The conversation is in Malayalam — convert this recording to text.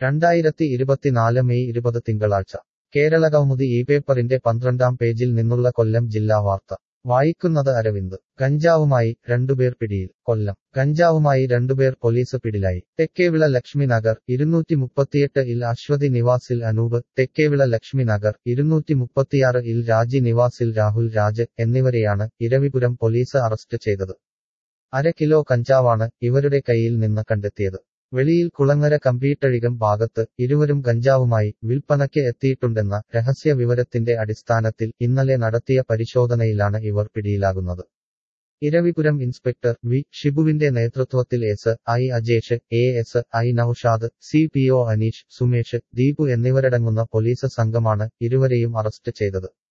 രണ്ടായിരത്തി ഇരുപത്തിനാല് മെയ് ഇരുപത് തിങ്കളാഴ്ച കേരള കൗമുദി ഈ പേപ്പറിന്റെ പന്ത്രണ്ടാം പേജിൽ നിന്നുള്ള കൊല്ലം ജില്ലാ വാർത്ത വായിക്കുന്നത് അരവിന്ദ് ഗഞ്ചാവുമായി രണ്ടുപേർ പിടിയിൽ കൊല്ലം ഗഞ്ചാവുമായി രണ്ടുപേർ പോലീസ് പിടിയിലായി തെക്കേവിള ലക്ഷ്മി നഗർ ഇരുന്നൂറ്റി മുപ്പത്തിയെട്ട് ഇൽ അശ്വതി നിവാസിൽ അനൂപ് തെക്കേവിള ലക്ഷ്മി നഗർ ഇരുന്നൂറ്റി മുപ്പത്തിയാറ് ഇൽ രാജി നിവാസിൽ രാഹുൽ രാജ് എന്നിവരെയാണ് ഇരവിപുരം പോലീസ് അറസ്റ്റ് ചെയ്തത് അര കിലോ കഞ്ചാവാണ് ഇവരുടെ കയ്യിൽ നിന്ന് കണ്ടെത്തിയത് വെളിയിൽ കുളങ്ങര കമ്പീട്ടഴികം ഭാഗത്ത് ഇരുവരും ഗഞ്ചാവുമായി വിൽപ്പനയ്ക്ക് എത്തിയിട്ടുണ്ടെന്ന രഹസ്യ വിവരത്തിന്റെ അടിസ്ഥാനത്തിൽ ഇന്നലെ നടത്തിയ പരിശോധനയിലാണ് ഇവർ പിടിയിലാകുന്നത് ഇരവിപുരം ഇൻസ്പെക്ടർ വി ഷിബുവിന്റെ നേതൃത്വത്തിൽ S I Ajesh A S I Noushad C P O Aneesh Sumesh Deepu എന്നിവരടങ്ങുന്ന പോലീസ് സംഘമാണ് ഇരുവരെയും അറസ്റ്റ് ചെയ്തത്